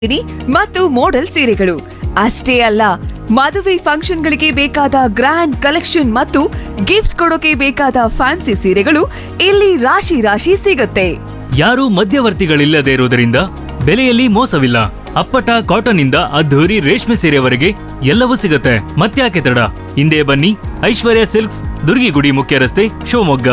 ಇರಿ ಮತ್ತು ಮೋಡಲ್ ಸೀರೆಗಳು ಅಷ್ಟೇ ಅಲ್ಲ ಮದುವೆ ಫಂಕ್ಷನ್ಗಳಿಗೆ ಬೇಕಾದ ಗ್ರ್ಯಾಂಡ್ ಕಲೆಕ್ಷನ್ ಮತ್ತು ಗಿಫ್ಟ್ ಕೊಡೋಕೆ ಬೇಕಾದ ಫ್ಯಾನ್ಸಿ ಸೀರೆಗಳು ಇಲ್ಲಿ ರಾಶಿ ರಾಶಿ ಸಿಗುತ್ತೆ ಯಾರೂ ಮಧ್ಯವರ್ತಿಗಳಿಲ್ಲದೆ ಇರುವುದರಿಂದ ಬೆಲೆಯಲ್ಲಿ ಮೋಸವಿಲ್ಲ ಅಪ್ಪಟ ಕಾಟನ್ ಇಂದ ಅದ್ಧೂರಿ ರೇಷ್ಮೆ ಸೀರೆವರೆಗೆ ಎಲ್ಲವೂ ಸಿಗುತ್ತೆ ಮತ್ತ್ಯಾಕೆ ತಡ ಹಿಂದೆ ಬನ್ನಿ ಐಶ್ವರ್ಯ ಸಿಲ್ಕ್ಸ್ ದುರ್ಗಿಗುಡಿ ಮುಖ್ಯ ರಸ್ತೆ ಶಿವಮೊಗ್ಗ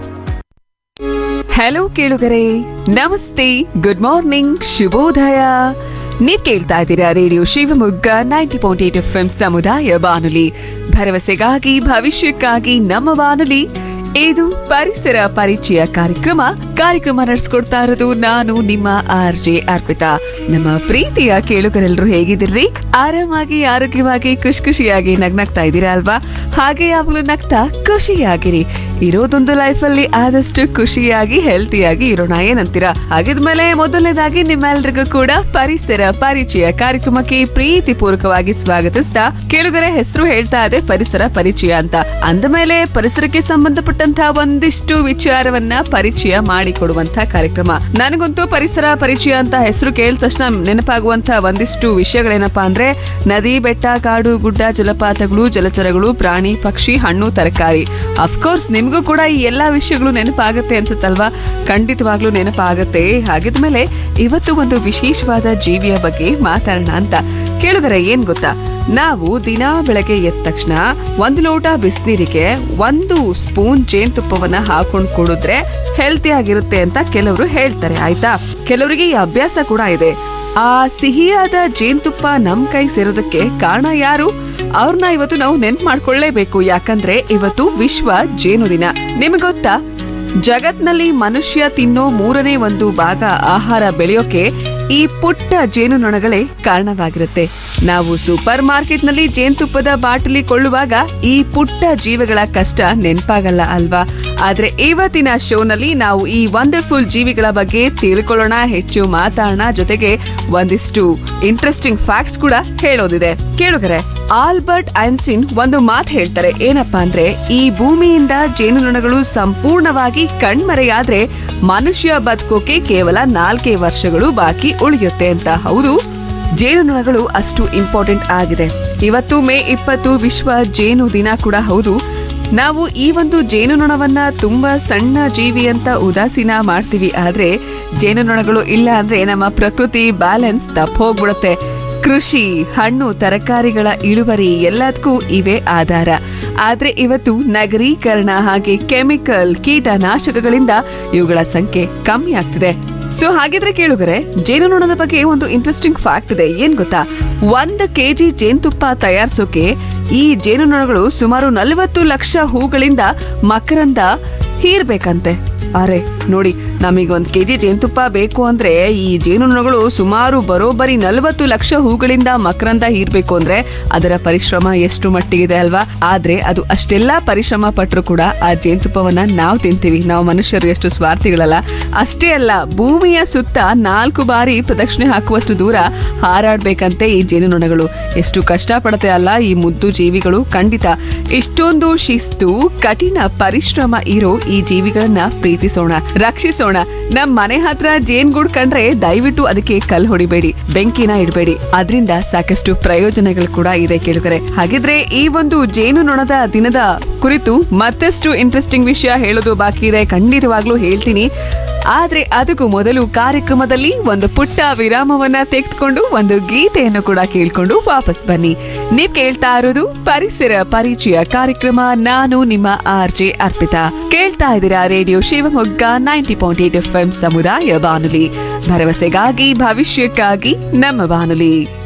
ಹಲೋ ಕೇಳುಗರೆ ನಮಸ್ತೆ ಗುಡ್ ಮಾರ್ನಿಂಗ್ ಶುಭೋದಯ ನೀವ್ ಕೇಳ್ತಾ ಇದ್ದೀರಾ radio Shivamogga ninety point eight F M ಸಮುದಾಯ ಬಾನುಲಿ ಭರವಸೆಗಾಗಿ ಭವಿಷ್ಯಕ್ಕಾಗಿ ನಮ್ಮ ಬಾನುಲಿ ಇದು ಪರಿಸರ ಪರಿಚಯ ಕಾರ್ಯಕ್ರಮ ಕಾರ್ಯಕ್ರಮ ನಡೆಸ್ಕೊಡ್ತಾ ಇರೋದು ನಾನು ನಿಮ್ಮ ಆರ್ ಜೆ ಅರ್ಪಿತಾ ನಮ್ಮ ಪ್ರೀತಿಯ ಕೇಳುಗರೆಲ್ಲರೂ ಹೇಗಿದ್ದೀರಿ ಆರಾಮಾಗಿ ಆರೋಗ್ಯವಾಗಿ ಖುಷಿ ಖುಷಿಯಾಗಿ ನಗ್ನಗ್ತಾ ಇದ್ದೀರಾ ಅಲ್ವಾ ಹಾಗೆ ಯಾವಾಗಲೂ ನಗ್ತಾ ಖುಷಿಯಾಗಿರಿ ಇರೋದೊಂದು ಲೈಫಲ್ಲಿ ಆದಷ್ಟು ಖುಷಿಯಾಗಿ ಹೆಲ್ತಿಯಾಗಿ ಇರೋಣ ಏನಂತೀರಾ ಹಾಗಿದ್ಮೇಲೆ ಮೊದಲನೇದಾಗಿ ನಿಮ್ಮೆಲ್ರಿಗೂ ಕೂಡ ಪರಿಸರ ಪರಿಚಯ ಕಾರ್ಯಕ್ರಮಕ್ಕೆ ಪ್ರೀತಿ ಪೂರ್ವಕವಾಗಿ ಸ್ವಾಗತಿಸ್ತಾ ಕೇಳುಗರೆ ಹೆಸರು ಹೇಳ್ತಾ ಇದೆ ಪರಿಸರ ಪರಿಚಯ ಅಂತ ಅಂದಮೇಲೆ ಪರಿಸರಕ್ಕೆ ಸಂಬಂಧಪಟ್ಟಂತಹ ಒಂದಿಷ್ಟು ವಿಚಾರವನ್ನ ಪರಿಚಯ ಮಾಡಿಕೊಡುವಂತ ಕಾರ್ಯಕ್ರಮ ನನಗಂತೂ ಪರಿಸರ ಪರಿಚಯ ಅಂತ ಹೆಸರು ಕೇಳಿದ ತಕ್ಷಣ ನೆನಪಾಗುವಂತಹ ಒಂದಿಷ್ಟು ವಿಷಯಗಳೇನಪ್ಪಾ ಅಂದ್ರೆ ನದಿ ಬೆಟ್ಟ ಕಾಡು ಗುಡ್ಡ ಜಲಪಾತಗಳು ಜಲಚರಗಳು ಪ್ರಾಣಿ ಪಕ್ಷಿ ಹಣ್ಣು ತರಕಾರಿ ಅಫ್ಕೋರ್ಸ್ ನಿಮ್ಗೂ ಕೂಡ ಈ ಎಲ್ಲಾ ವಿಷಯಗಳು ನೆನಪಾಗತ್ತೆ ಅನ್ಸುತ್ತಲ್ವಾ ಖಂಡಿತವಾಗ್ಲೂ ನೆನಪಾಗತ್ತೆ ಹಾಗಿದ್ಮೇಲೆ ಇವತ್ತು ಒಂದು ವಿಶೇಷವಾದ ಜೀವಿಯ ಬಗ್ಗೆ ಮಾತಾಡೋಣ ಅಂತ ಕೇಳುಗರೆ ಏನ್ ಗೊತ್ತಾ ನಾವು ದಿನಾ ಬೆಳಗ್ಗೆ ಎದ್ದ ತಕ್ಷಣ ಒಂದು ಲೋಟ ಬಿಸಿನೀರಿಗೆ ಒಂದು ಸ್ಪೂನ್ ಜೇನುತುಪ್ಪವನ್ನ ಹಾಕೊಂಡು ಕುಡಿದ್ರೆ ಹೆಲ್ತಿ ಆಗಿರುತ್ತೆ ಅಂತ ಕೆಲವರು ಹೇಳ್ತಾರೆ ಆಯ್ತಾ ಕೆಲವರಿಗೆ ಈ ಅಭ್ಯಾಸ ಕೂಡ ಇದೆ ಆ ಸಿಹಿಯಾದ ಜೇನುತುಪ್ಪ ನಮ್ ಕೈ ಸೇರೋದಕ್ಕೆ ಕಾರಣ ಯಾರು ಅವ್ರನ್ನ ಇವತ್ತು ನಾವು ನೆನ್ಪು ಮಾಡ್ಕೊಳ್ಳೇಬೇಕು ಯಾಕಂದ್ರೆ ಇವತ್ತು ವಿಶ್ವ ಜೇನು ದಿನ ನಿಮ್ಗೆ ಗೊತ್ತಾ ಜಗತ್ನಲ್ಲಿ ಮನುಷ್ಯ ತಿನ್ನೋ ಮೂರನೇ ಒಂದು ಭಾಗ ಆಹಾರ ಬೆಳೆಯೋಕೆ ಈ ಪುಟ್ಟ ಜೇನುನೊಣಗಳೇ ಕಾರಣವಾಗಿರುತ್ತೆ ನಾವು ಸೂಪರ್ ಮಾರ್ಕೆಟ್ನಲ್ಲಿ ಜೇನುತುಪ್ಪದ ಬಾಟಲಿ ಕೊಳ್ಳುವಾಗ ಈ ಪುಟ್ಟ ಜೀವಿಗಳ ಕಷ್ಟ ನೆನಪಾಗಲ್ಲ ಅಲ್ವಾ ಆದ್ರೆ ಇವತ್ತಿನ ಶೋನಲ್ಲಿ ನಾವು ಈ ವಂಡರ್ಫುಲ್ ಜೀವಿಗಳ ಬಗ್ಗೆ ತಿಳ್ಕೊಳ್ಳೋಣ ಹೆಚ್ಚು ಮಾತಾಡೋಣ ಜೊತೆಗೆ ಒಂದಿಷ್ಟು ಇಂಟ್ರೆಸ್ಟಿಂಗ್ ಫ್ಯಾಕ್ಟ್ಸ್ ಕೂಡ ಹೇಳೋದಿದೆ ಕೇಳುಗರೆ ಆಲ್ಬರ್ಟ್ ಐನ್ಸ್ಟೀನ್ ಒಂದು ಮಾತು ಹೇಳ್ತಾರೆ ಏನಪ್ಪಾ ಅಂದ್ರೆ ಈ ಭೂಮಿಯಿಂದ ಜೇನುನೊಣಗಳು ಸಂಪೂರ್ಣವಾಗಿ ಕಣ್ಮರೆಯಾದ್ರೆ ಮನುಷ್ಯ ಬದುಕೋಕೆ ಕೇವಲ ನಾಲ್ಕೇ ವರ್ಷಗಳು ಬಾಕಿ ಉಳಿಯುತ್ತೆ ಅಂತ ಹೌದು ಜೇನುನೊಣಗಳು ಅಷ್ಟು ಇಂಪಾರ್ಟೆಂಟ್ ಆಗಿದೆ ಇವತ್ತು ಮೇ ಇಪ್ಪತ್ತು ವಿಶ್ವ ಜೇನು ದಿನ ಕೂಡ ಹೌದು ನಾವು ಈ ಒಂದು ಜೇನುನೊಣವನ್ನ ತುಂಬಾ ಸಣ್ಣ ಜೀವಿ ಅಂತ ಉದಾಸೀನ ಮಾಡ್ತೀವಿ ಆದ್ರೆ ಜೇನುನೊಣಗಳು ಇಲ್ಲ ಅಂದ್ರೆ ನಮ್ಮ ಪ್ರಕೃತಿ ಬ್ಯಾಲೆನ್ಸ್ ತಪ್ಪ ಹೋಗ್ಬಿಡುತ್ತೆ ಕೃಷಿ ಹಣ್ಣು ತರಕಾರಿಗಳ ಇಳುವರಿ ಎಲ್ಲದಕ್ಕೂ ಇವೆ ಆಧಾರ ಆದ್ರೆ ಇವತ್ತು ನಗರೀಕರಣ ಹಾಗೆ ಕೆಮಿಕಲ್ ಕೀಟನಾಶಕಗಳಿಂದ ಇವುಗಳ ಸಂಖ್ಯೆ ಕಮ್ಮಿ ಆಗ್ತಿದೆ ಸೊ ಹಾಗಿದ್ರೆ ಕೇಳುಗರೆ ಜೇನುನೊಣದ ಬಗ್ಗೆ ಒಂದು ಇಂಟ್ರೆಸ್ಟಿಂಗ್ ಫ್ಯಾಕ್ಟ್ ಇದೆ ಏನ್ ಗೊತ್ತಾ ಒಂದ್ ಕೆಜಿ ಜೇನುತುಪ್ಪ ತಯಾರಿಸೋಕೆ ಈ ಜೇನುನೊಣಗಳು ಸುಮಾರು ನಲವತ್ತು ಲಕ್ಷ ಹೂಗಳಿಂದ ಮಕರಂದ ಹೀರ್ಬೇಕಂತೆ ಅರೆ ನೋಡಿ ನಮಗೆ ಒಂದ್ ಕೆಜಿ ಜೇನುತುಪ್ಪ ಬೇಕು ಅಂದ್ರೆ ಈ ಜೇನುನೊಣಗಳು ಸುಮಾರು ಬರೋಬ್ಬರಿ ನಲವತ್ತು ಲಕ್ಷ ಹೂಗಳಿಂದ ಮಕರಂದ ಹೀರ್ಬೇಕು ಅಂದ್ರೆ ಅದರ ಪರಿಶ್ರಮ ಎಷ್ಟು ಮಟ್ಟಿಗಿದೆ ಅಲ್ವಾ ಆದ್ರೆ ಅದು ಅಷ್ಟೆಲ್ಲಾ ಪರಿಶ್ರಮ ಪಟ್ಟರು ಕೂಡ ಆ ಜೇನುತುಪ್ಪವನ್ನ ನಾವು ತಿಂತೀವಿ ನಾವು ಮನುಷ್ಯರು ಎಷ್ಟು ಸ್ವಾರ್ಥಿಗಳಲ್ಲ ಅಷ್ಟೇ ಅಲ್ಲ ಭೂಮಿಯ ಸುತ್ತ ನಾಲ್ಕು ಬಾರಿ ಪ್ರದಕ್ಷಿಣೆ ಹಾಕುವಷ್ಟು ದೂರ ಹಾರಾಡ್ಬೇಕಂತೆ ಈ ಜೇನುನೊಣಗಳು ಎಷ್ಟು ಕಷ್ಟ ಪಡುತ್ತೆ ಅಲ್ಲ ಈ ಮುದ್ದು ಜೀವಿಗಳು ಖಂಡಿತ ಇಷ್ಟೊಂದು ಶಿಸ್ತು ಕಠಿಣ ಪರಿಶ್ರಮ ಇರೋ ಈ ಜೀವಿಗಳನ್ನ ಪ್ರೀತಿಸೋಣ ರಕ್ಷಿಸೋಣ ನಮ್ ಮನೆ ಹತ್ರ ಜೇನ್ಗೂಡ್ ಕಂಡ್ರೆ ದಯವಿಟ್ಟು ಅದಕ್ಕೆ ಕಲ್ ಹೊಡಿಬೇಡಿ ಬೆಂಕಿನ ಇಡಬೇಡಿ ಅದರಿಂದ ಸಾಕಷ್ಟು ಪ್ರಯೋಜನಗಳು ಕೂಡ ಇದೆ ಕೇಳುಗರೆ ಹಾಗಿದ್ರೆ ಈ ಒಂದು ಜೇನುನೊಣದ ದಿನದ ಕುರಿತು ಮತ್ತಷ್ಟು ಇಂಟ್ರೆಸ್ಟಿಂಗ್ ವಿಷಯ ಹೇಳೋದು ಬಾಕಿ ಇದೆ ಖಂಡಿತವಾಗ್ಲೂ ಹೇಳ್ತೀನಿ ಆದ್ರೆ ಅದಕ್ಕೂ ಮೊದಲು ಕಾರ್ಯಕ್ರಮದಲ್ಲಿ ಒಂದು ಪುಟ್ಟ ವಿರಾಮವನ್ನ ತೆಗೆದುಕೊಂಡು ಒಂದು ಗೀತೆಯನ್ನು ಕೂಡ ಕೇಳ್ಕೊಂಡು ವಾಪಸ್ ಬನ್ನಿ ನೀವ್ ಕೇಳ್ತಾ ಇರೋದು ಪರಿಸರ ಪರಿಚಯ ಕಾರ್ಯಕ್ರಮ ನಾನು ನಿಮ್ಮ ಆರ್ ಜೆ ಅರ್ಪಿತಾ ಕೇಳ್ತಾ ಇದ್ದೀರಾ radio Shivamogga ninety point eight F M ಸಮುದಾಯ ಬಾನುಲಿ ಭರವಸೆಗಾಗಿ ಭವಿಷ್ಯಕ್ಕಾಗಿ ನಮ್ಮ ಬಾನುಲಿ